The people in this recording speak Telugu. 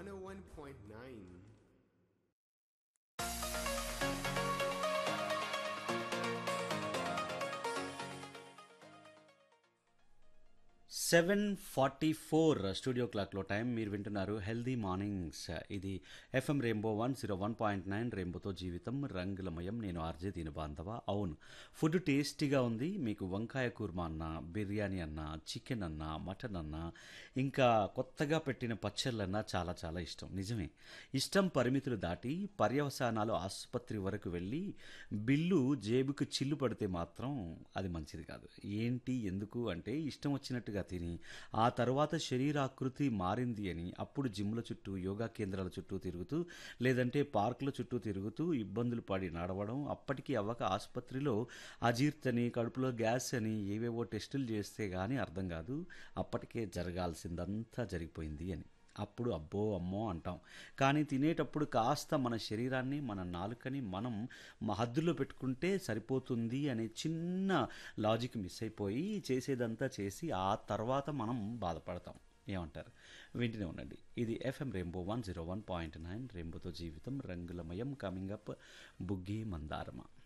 101.9. సెవెన్ ఫార్టీ ఫోర్ స్టూడియో క్లాక్లో టైం మీరు వింటున్నారు హెల్దీ మార్నింగ్స్ ఇది FM Rainbow one zero one point nine రెయిన్బోతో జీవితం రంగులమయం నేను ఆర్జే దీని బాంధవ అవును ఫుడ్ టేస్టీగా ఉంది మీకు వంకాయ కూర్మా అన్న బిర్యానీ అన్న చికెన్ అన్న మటన్ అన్న ఇంకా కొత్తగా పెట్టిన పచ్చళ్ళన్నా చాలా చాలా ఇష్టం నిజమే ఇష్టం పరిమితులు దాటి పర్యవసానాలు ఆసుపత్రి వరకు వెళ్ళి బిల్లు జేబుకు చిల్లు పడితే మాత్రం అది మంచిది కాదు ఏంటి ఎందుకు అంటే ఇష్టం వచ్చినట్టుగా తిని ఆ తర్వాత శరీరాకృతి మారింది అని అప్పుడు జిమ్ల చుట్టూ యోగా కేంద్రాల చుట్టూ తిరుగుతూ లేదంటే పార్కుల చుట్టూ తిరుగుతూ ఇబ్బందులు పడి నడవడం అప్పటికి అవ్వక ఆసుపత్రిలో అజీర్తని కడుపులో గ్యాస్ అని ఏవేవో టెస్టులు చేస్తే కానీ అర్థం కాదు అప్పటికే జరగాల్సిందంతా జరిగిపోయింది అని అప్పుడు అబ్బో అమ్మో అంటాం కానీ తినేటప్పుడు కాస్త మన శరీరాన్ని మన నాలుకని మనం మ- హద్దులో పెట్టుకుంటే సరిపోతుంది అనే చిన్న లాజిక్ మిస్ అయిపోయి చేసేదంతా చేసి ఆ తర్వాత మనం బాధపడతాం ఏమంటారు వింటూనే ఉండండి ఇది FM Rainbow one zero one point nine రెయిన్బోతో జీవితం రంగులమయం కమింగ్ అప్ బుగ్గి మందారమ